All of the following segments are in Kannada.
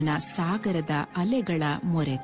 ನ ಸಾಗರದ ಅಲೆಗಳ ಮೊರೆತ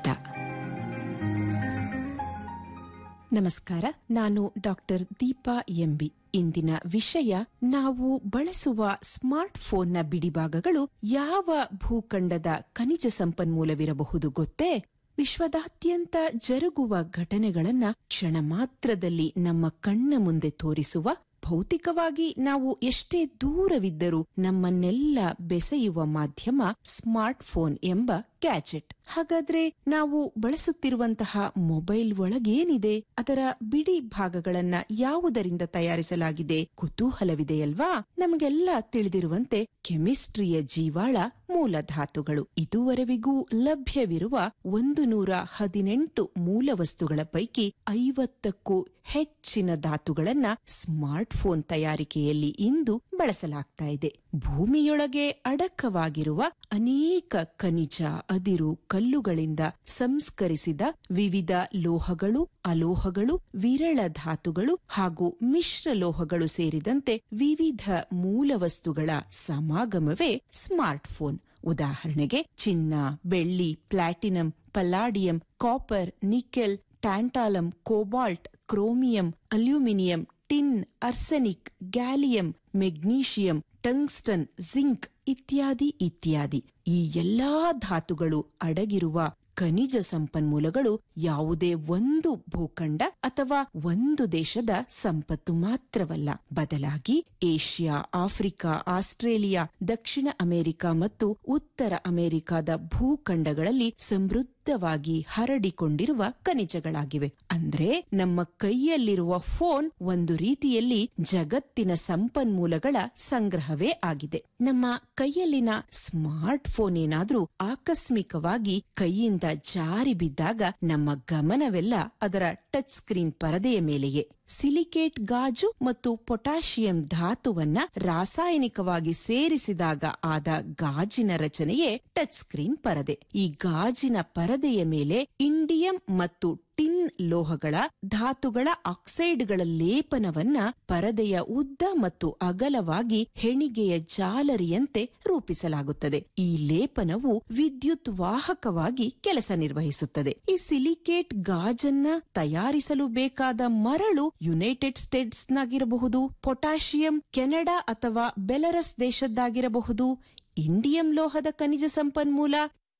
ನಮಸ್ಕಾರ ನಾನು ಡಾಕ್ಟರ್ ದೀಪಾ ಎಂಬಿ ಇಂದಿನ ವಿಷಯ ನಾವು ಬಳಸುವ ಸ್ಮಾರ್ಟ್ ಫೋನ್ನ ಬಿಡಿಭಾಗಗಳು ಯಾವ ಭೂಖಂಡದ ಖನಿಜ ಸಂಪನ್ಮೂಲವಿರಬಹುದು ಗೊತ್ತೇ ವಿಶ್ವದಾದ್ಯಂತ ಜರುಗುವ ಘಟನೆಗಳನ್ನ ಕ್ಷಣ ಮಾತ್ರದಲ್ಲಿ ನಮ್ಮ ಕಣ್ಣ ಮುಂದೆ ತೋರಿಸುವ ಭೌತಿಕವಾಗಿ ನಾವು ಎಷ್ಟೇ ದೂರವಿದ್ದರೂ ನಮ್ಮನ್ನೆಲ್ಲ ಬೆಸೆಯುವ ಮಾಧ್ಯಮ ಸ್ಮಾರ್ಟ್ ಫೋನ್ ಎಂಬ ಗ್ಯಾಜೆಟ್ ಹಾಗಾದ್ರೆ ನಾವು ಬಳಸುತ್ತಿರುವಂತಹ ಮೊಬೈಲ್ ಒಳಗೇನಿದೆ ಅದರ ಬಿಡಿ ಭಾಗಗಳನ್ನ ಯಾವುದರಿಂದ ತಯಾರಿಸಲಾಗಿದೆ ಕುತೂಹಲವಿದೆಯಲ್ವಾ ನಮಗೆಲ್ಲ ತಿಳಿದಿರುವಂತೆ ಕೆಮಿಸ್ಟ್ರಿಯ ಜೀವಾಳ ಮೂಲ ಧಾತುಗಳು ಇದುವರೆವಿಗೂ ಲಭ್ಯವಿರುವ ಒಂದು ನೂರ ಹದಿನೆಂಟು ಮೂಲ ವಸ್ತುಗಳ ಪೈಕಿ ಐವತ್ತಕ್ಕೂ ಹೆಚ್ಚಿನ ಧಾತುಗಳನ್ನ ಸ್ಮಾರ್ಟ್ ಫೋನ್ ತಯಾರಿಕೆಯಲ್ಲಿ ಇಂದು ಬಳಸಲಾಗ್ತಾ ಇದೆ ಭೂಮಿಯೊಳಗೆ ಅಡಕವಾಗಿರುವ ಅನೇಕ ಖನಿಜ ಅದಿರು ಕಲ್ಲುಗಳಿಂದ ಸಂಸ್ಕರಿಸಿದ ವಿವಿಧ ಲೋಹಗಳು ಅಲೋಹಗಳು ವಿರಳ ಧಾತುಗಳು ಹಾಗೂ ಮಿಶ್ರ ಲೋಹಗಳು ಸೇರಿದಂತೆ ವಿವಿಧ ಮೂಲ ವಸ್ತುಗಳ ಸಮಾಗಮವೇ ಸ್ಮಾರ್ಟ್ ಫೋನ್ ಉದಾಹರಣೆಗೆ ಚಿನ್ನ ಬೆಳ್ಳಿ platinum palladium copper nickel tantalum cobalt chromium aluminium tin arsenic gallium magnesium tungsten zinc ಇತ್ಯಾದಿ ಇತ್ಯಾದಿ ಈ ಎಲ್ಲಾ ಧಾತುಗಳು ಅಡಗಿರುವ ಖನಿಜ ಸಂಪನ್ಮೂಲಗಳು ಯಾವುದೇ ಒಂದು ಭೂಖಂಡ ಅಥವಾ ಒಂದು ದೇಶದ ಸಂಪತ್ತು ಮಾತ್ರವಲ್ಲ ಬದಲಾಗಿ ಏಷ್ಯಾ ಆಫ್ರಿಕಾ ಆಸ್ಟ್ರೇಲಿಯಾ ದಕ್ಷಿಣ ಅಮೆರಿಕ ಮತ್ತು ಉತ್ತರ ಅಮೆರಿಕದ ಭೂಖಂಡಗಳಲ್ಲಿ ಸಮೃದ್ಧವಾಗಿ ಹರಡಿಕೊಂಡಿರುವ ಖನಿಜಗಳಾಗಿವೆ ಅಂದ್ರೆ ನಮ್ಮ ಕೈಯಲ್ಲಿರುವ ಫೋನ್ ಒಂದು ರೀತಿಯಲ್ಲಿ ಜಗತ್ತಿನ ಸಂಪನ್ಮೂಲಗಳ ಸಂಗ್ರಹವೇ ಆಗಿದೆ ನಮ್ಮ ಕೈಯಲ್ಲಿನ ಸ್ಮಾರ್ಟ್ ಫೋನ್ ಏನಾದ್ರೂ ಆಕಸ್ಮಿಕವಾಗಿ ಕೈಯಿಂದ ಜಾರಿ ಬಿದ್ದಾಗ ನಮ್ಮ ಗಮನವೆಲ್ಲ ಅದರ ಟಚ್ ಸ್ಕ್ರೀನ್ ಪರದೆಯ ಮೇಲೆಯೇ ಸಿಲಿಕೇಟ್ ಗಾಜು ಮತ್ತು ಪೊಟ್ಯಾಷಿಯಂ ಧಾತುವನ್ನ ರಾಸಾಯನಿಕವಾಗಿ ಸೇರಿಸಿದಾಗ ಆದ ಗಾಜಿನ ರಚನೆಯೇ ಟಚ್ ಸ್ಕ್ರೀನ್ ಪರದೆ ಈ ಗಾಜಿನ ಪರದೆಯ ಮೇಲೆ ಇಂಡಿಯಂ ಮತ್ತು ಟಿನ್ ಲೋಹಗಳ ಧಾತುಗಳ ಆಕ್ಸೈಡ್ಗಳ ಲೇಪನವನ್ನ ಪರದೆಯ ಉದ್ದ ಮತ್ತು ಅಗಲವಾಗಿ ಹೆಣಿಗೆಯ ಜಾಲರಿಯಂತೆ ರೂಪಿಸಲಾಗುತ್ತದೆ ಈ ಲೇಪನವು ವಿದ್ಯುತ್ ವಾಹಕವಾಗಿ ಕೆಲಸ ನಿರ್ವಹಿಸುತ್ತದೆ ಈ ಸಿಲಿಕೇಟ್ ಗಾಜನ್ನ ತಯಾರಿಸಲು ಬೇಕಾದ ಮರಳು ಯುನೈಟೆಡ್ ಸ್ಟೇಟ್ಸ್ ನಾಗಿರಬಹುದು ಪೊಟ್ಯಾಷಿಯಂ ಕೆನಡಾ ಅಥವಾ ಬೆಲರಸ್ ದೇಶದ್ದಾಗಿರಬಹುದು ಇಂಡಿಯಂ ಲೋಹದ ಖನಿಜ ಸಂಪನ್ಮೂಲ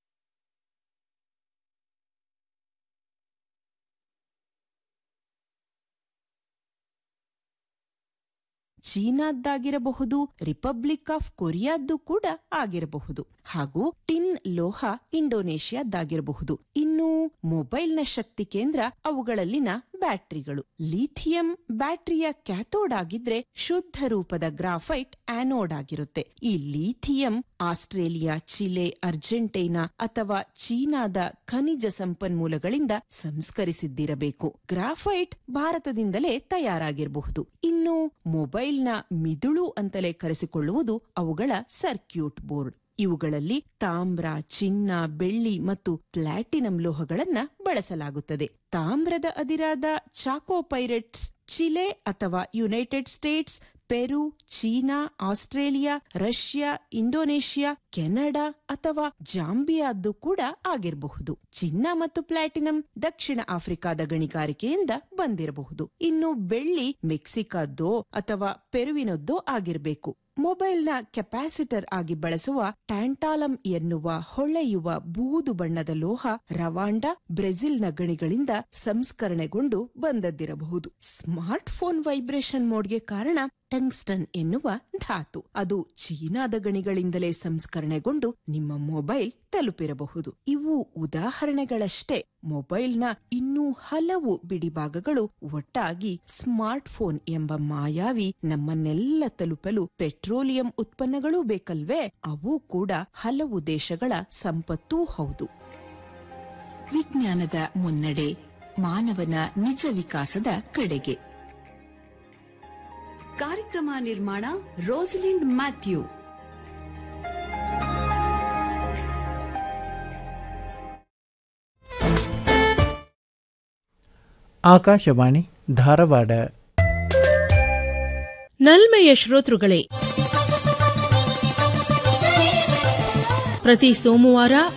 ಚೀನಾದ್ದಾಗಿರಬಹುದು ರಿಪಬ್ಲಿಕ್ ಆಫ್ ಕೊರಿಯಾದ್ದು ಕೂಡ ಆಗಿರಬಹುದು ಹಾಗೂ ಟಿನ್ ಲೋಹ ಇಂಡೋನೇಷ್ಯಾದ್ದಾಗಿರಬಹುದು ಇನ್ನು ಮೊಬೈಲ್ನ ಶಕ್ತಿ ಕೇಂದ್ರ ಅವುಗಳಲ್ಲಿನ ಬ್ಯಾಟರಿಗಳು ಲಿಥಿಯಂ ಬ್ಯಾಟರಿಯ ಕ್ಯಾಥೋಡ್ ಆಗಿದ್ರೆ ಶುದ್ಧ ರೂಪದ ಗ್ರಾಫೈಟ್ ಆನೋಡ್ ಆಗಿರುತ್ತೆ ಈ ಲಿಥಿಯಂ ಆಸ್ಟ್ರೇಲಿಯಾ ಚಿಲೆ ಅರ್ಜೆಂಟೈನಾ ಅಥವಾ ಚೀನಾದ ಖನಿಜ ಸಂಪನ್ಮೂಲಗಳಿಂದ ಸಂಸ್ಕರಿಸಿದ್ದಿರಬೇಕು ಗ್ರಾಫೈಟ್ ಭಾರತದಿಂದಲೇ ತಯಾರಾಗಿರಬಹುದು ಇನ್ನು ಮೊಬೈಲ್ನ ಮಿದುಳು ಅಂತಲೇ ಕರೆಸಿಕೊಳ್ಳುವುದು ಅವುಗಳ ಸರ್ಕ್ಯೂಟ್ ಬೋರ್ಡ್ ಇವುಗಳಲ್ಲಿ ತಾಮ್ರ ಚಿನ್ನ ಬೆಳ್ಳಿ ಮತ್ತು ಪ್ಲಾಟಿನಂ ಲೋಹಗಳನ್ನ ಬಳಸಲಾಗುತ್ತದೆ ತಾಮ್ರದ ಅದಿರಾದ ಚಾಕೋ ಪೈರೆಟ್ಸ್ ಚಿಲೆ ಅಥವಾ United States Peru China Australia Russia Indonesia Canada ಅಥವಾ ಜಾಂಬಿಯಾದ್ದು ಕೂಡ ಆಗಿರಬಹುದು ಚಿನ್ನ ಮತ್ತು ಪ್ಲಾಟಿನಂ ದಕ್ಷಿಣ ಆಫ್ರಿಕಾದ ಗಣಿಗಾರಿಕೆಯಿಂದ ಬಂದಿರಬಹುದು ಇನ್ನು ಬೆಳ್ಳಿ ಮೆಕ್ಸಿಕಾದ್ದೋ ಅಥವಾ ಪೆರುವಿನದ್ದೋ ಆಗಿರಬೇಕು ಮೊಬೈಲ್ನ ಕೆಪಾಸಿಟರ್ ಆಗಿ ಬಳಸುವ ಟ್ಯಾಂಟಾಲಂ ಎನ್ನುವ ಹೊಳೆಯುವ ಬೂದು ಬಣ್ಣದ ಲೋಹ ರವಾಂಡ ಬ್ರೆಜಿಲ್ನ ಗಣಿಗಳಿಂದ ಸಂಸ್ಕರಣೆಗೊಂಡು ಬಂದದ್ದಿರಬಹುದು ಸ್ಮಾರ್ಟ್ ಫೋನ್ ವೈಬ್ರೇಷನ್ ಮೋಡ್ಗೆ ಕಾರಣ ಟಂಗ್ಸ್ಟನ್ ಎನ್ನುವ ಧಾತು ಅದು ಚೀನಾದ ಗಣಿಗಳಿಂದಲೇ ಸಂಸ್ಕರಣೆಗೊಂಡು ನಿಮ್ಮ ಮೊಬೈಲ್ ತಲುಪಿರಬಹುದು ಇವು ಉದಾಹರಣೆಗಳಷ್ಟೇ ಮೊಬೈಲ್ನ ಇನ್ನೂ ಹಲವು ಬಿಡಿಭಾಗಗಳು ಒಟ್ಟಾಗಿ ಸ್ಮಾರ್ಟ್ ಫೋನ್ ಎಂಬ ಮಾಯಾವಿ ನಮ್ಮನ್ನೆಲ್ಲ ತಲುಪಲು ಪೆಟ್ರೋಲಿಯಂ ಉತ್ಪನ್ನಗಳೂ ಬೇಕಲ್ವೇ ಅವು ಕೂಡ ಹಲವು ದೇಶಗಳ ಸಂಪತ್ತೂ ಹೌದು ವಿಜ್ಞಾನದ ಮುನ್ನಡೆ ಮಾನವನ ನಿಜ ವಿಕಾಸದ ಕಡೆಗೆ ಕಾರ್ಯಕ್ರಮ ನಿರ್ಮಾಣ ರೋಸಲಿಂಡ್ ಮ್ಯಾಥ್ಯೂ ಆಕಾಶವಾಣಿ ಧಾರವಾಡ ನಲ್ಮೆಯ ಶ್ರೋತೃಗಳೇ ಪ್ರತಿ ಸೋಮವಾರ